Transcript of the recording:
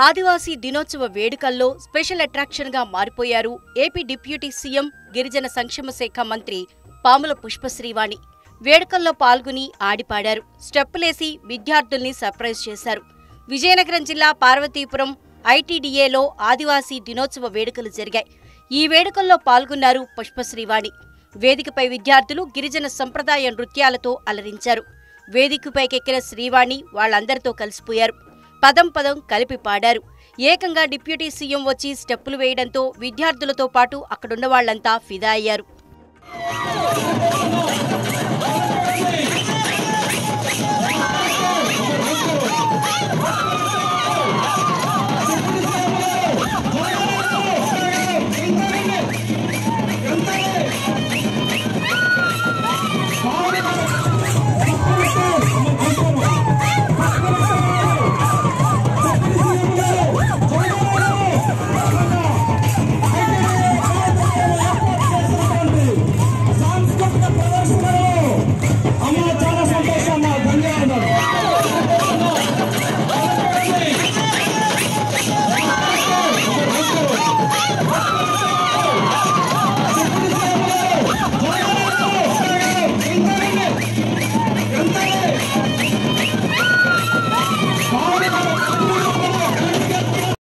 ఆదివాసీ దినోత్సవ వేడుకల్లో స్పెషల్ అట్రాక్షన్గా మారిపోయారు ఏపీ డిప్యూటీ సీఎం గిరిజన సంక్షేమ శాఖ మంత్రి పాముల పుష్పశ్రీవాణి వేడుకల్లో పాల్గొని ఆడిపాడారు స్టెప్పులేసి విద్యార్థుల్ని సర్ప్రైజ్ చేశారు విజయనగరం జిల్లా పార్వతీపురం ఐటీడీఏలో ఆదివాసీ దినోత్సవ వేడుకలు జరిగాయి ఈ వేడుకల్లో పాల్గొన్నారు పుష్పశ్రీవాణి వేదికపై విద్యార్థులు గిరిజన సంప్రదాయ నృత్యాలతో అలరించారు వేదికపైకెక్కిన శ్రీవాణి వాళ్ళందరితో కలిసిపోయారు పదం పదం కలిపి పాడారు ఏకంగా డిప్యూటీ సీఎం వచ్చి స్టెప్పులు వేయడంతో విద్యార్థులతో పాటు అక్కడున్న వాళ్లంతా ఫిదా అయ్యారు